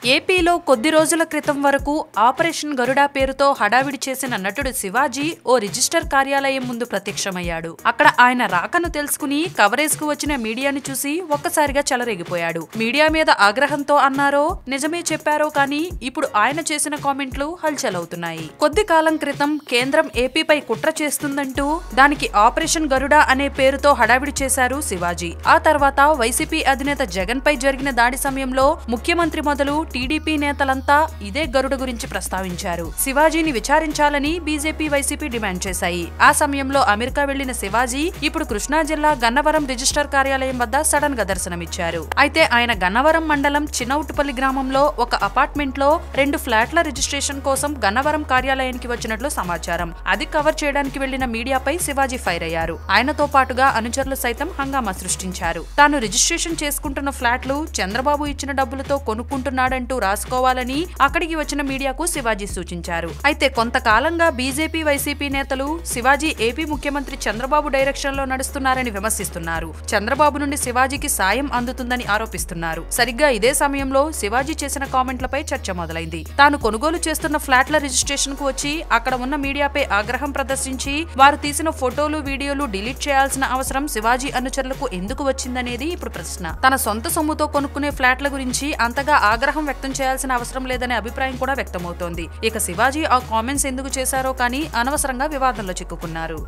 ఏపీలో కొద్ది రోజుల క్రితం వరకు ఆపరేషన్ గరుడా పేరుతో హడావిడి చేసిన నటుడు శివాజీ ఓ రిజిస్టర్ కార్యాలయం ముందు ప్రత్యక్షమయ్యాడు అక్కడ ఆయన రాకను తెలుసుకుని కవరేజ్ కు వచ్చిన మీడియాని చూసి ఒక్కసారిగా చెలరేగిపోయాడు మీడియా మీద ఆగ్రహంతో అన్నారో నిజమే చెప్పారో కానీ ఇప్పుడు ఆయన చేసిన కామెంట్లు హల్చల్ అవుతున్నాయి కొద్ది కాలం క్రితం కేంద్రం ఏపీపై కుట్ర చేస్తుందంటూ దానికి ఆపరేషన్ గరుడా అనే పేరుతో హడావిడి చేశారు శివాజీ ఆ తర్వాత వైసీపీ అధినేత జగన్ పై జరిగిన దాడి సమయంలో ముఖ్యమంత్రి మొదలు టీడీపీ నేతలంతా ఇదే గరుడ గురించి ప్రస్తావించారు శివాజీని విచారించాలని బీజేపీ వైసీపీ డిమాండ్ చేశాయి ఆ సమయంలో అమెరికా వెళ్లిన శివాజీ ఇప్పుడు కృష్ణా జిల్లా గన్నవరం రిజిస్టర్ కార్యాలయం వద్ద సడన్ గా దర్శనమిచ్చారు అయితే ఆయన గన్నవరం మండలం చిన్నౌటుపల్లి గ్రామంలో ఒక అపార్ట్మెంట్ లో రెండు ఫ్లాట్ల రిజిస్ట్రేషన్ కోసం గన్నవరం కార్యాలయానికి వచ్చినట్లు సమాచారం అది కవర్ చేయడానికి వెళ్లిన మీడియాపై శివాజీ ఫైర్ అయ్యారు ఆయనతో పాటుగా అనుచరులు సైతం హంగామా సృష్టించారు తాను రిజిస్ట్రేషన్ చేసుకుంటున్న ఫ్లాట్లు చంద్రబాబు ఇచ్చిన డబ్బులతో కొనుక్కుంటున్నాడంటూ రాసుకోవాలని అక్కడికి వచ్చిన మీడియాకు శివాజీ సూచించారు అయితే కొంతకాలంగా బీజేపీ వైసీపీ నేతలు శివాజీ ఏపీ ముఖ్యమంత్రి చంద్రబాబు డైరెక్షన్ లో నడుస్తున్నారని విమర్శిస్తున్నారు చంద్రబాబు నుండి శివాజీకి సాయం అందుతుందని ఆరోపిస్తున్నారు సరిగ్గా ఇదే సమయంలో శివాజీ చేసిన కామెంట్లపై చర్చ మొదలైంది తాను కొనుగోలు చేస్తున్న ఫ్లాట్ల రిజిస్ట్రేషన్ కు వచ్చి అక్కడ ఉన్న మీడియాపై ఆగ్రహం ప్రదర్శించి వారు తీసిన ఫోటోలు వీడియోలు డిలీట్ చేయాల్సిన అవసరం శివాజీ అనుచరులకు ఎందుకు వచ్చిందనేది ఇప్పుడు ప్రశ్న తన సొంత సొమ్ముతో కొనుక్కునే ఫ్లాట్ల గురించి అంతగా ఆగ్రహం వ్యక్తం చేయాల్సిన అవసరం లేదనే అభిప్రాయం కూడా వ్యక్తమవుతోంది ఇక శివాజీ ఆ కామెంట్స్ ఎందుకు చేశారో కానీ అనవసరంగా వివాదంలో చిక్కుకున్నారు